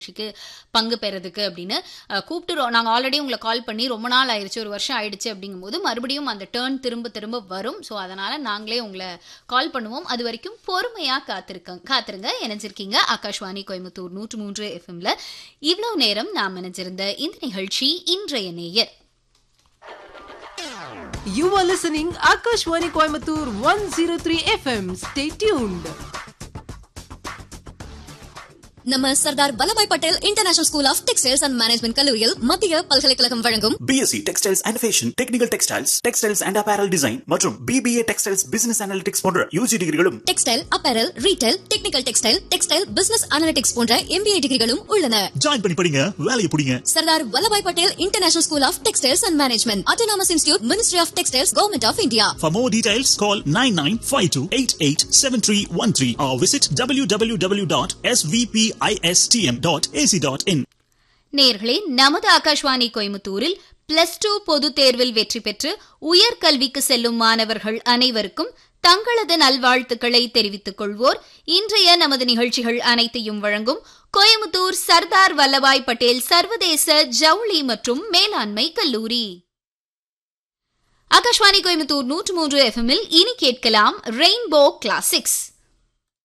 நிகழ்ச்சிக்கு பங்கு பெறதுக்கு அப்படின்னு அஹ், கூப்பிட்டு ரொ- நாங்க ஆல்ரெடி உங்களை கால் பண்ணி ரொம்ப நாள் ஆயிடுச்சு ஒரு வருஷம் ஆயிடுச்சு அப்படிங்கும்போது மறுபடியும் அந்த டேர்ன் திரும்ப திரும்ப வரும் ஸோ அதனால நாங்களே உங்களை கால் பண்ணுவோம் அது வரைக்கும் பொறுமையா காத்திருக்க காத்திருங்க இணைஞ்சிருக்கீங்க ஆகாஷ்வாணி கோயம்புத்தூர் நூற்று மூன்று எஃப்எம்ல இவ்வளவு நேரம் நாம் இணைஞ்சிருந்த இந்த நிகழ்ச்சி இன்றைய நேயர் You are listening Akashwani Coimbatore 103 FM. Stay tuned. நம்ம Sardar Vallabhbhai Patel international school of textiles and management கல்லூரியில் மத்திய பல்கலைக்கழகம் வழங்கும் BSc textiles and fashion technical textiles textiles and apparel design மற்றும் பிபிஏ டெக்ஸ்டைல்ஸ் பிசினஸ் அனாலிட்டிக்ஸ் போன்ற யூஜி டிகிரிகளும் textile apparel retail technical textile textile business analytics போன்ற MBA டிகிரிகளும் உள்ளன ஜாயின் பண்ணி படிங்க வேலையை பிடிங்க Sardar Vallabhbhai Patel international school of textiles and management autonomous institute ministry of textiles government of India For more details, call 9952887313 or visit www.svpistm.ac.in. நேர்களே நமது ஆகாஷ்வாணி கோயம்புத்தூரில் பிளஸ் டூ பொதுத் தேர்வில் வெற்றி பெற்று உயர்கல்விக்கு செல்லும் மாணவர்கள் அனைவருக்கும் தங்களது நல்வாழ்த்துக்களை தெரிவித்துக் கொள்வோர் இன்றைய நமது நிகழ்ச்சிகள் அனைத்தையும் வழங்கும் கோயம்புத்தூர் சர்தார் வல்லபாய் பட்டேல் சர்வதேச ஜவுளி மற்றும் மேலாண்மை கல்லூரி ஆகாஷ்வாணி கோயம்புத்தூர் நூற்று மூன்று எஃப்எம்மில் இனி கேட்கலாம் ரெயின்போ கிளாசிக்ஸ்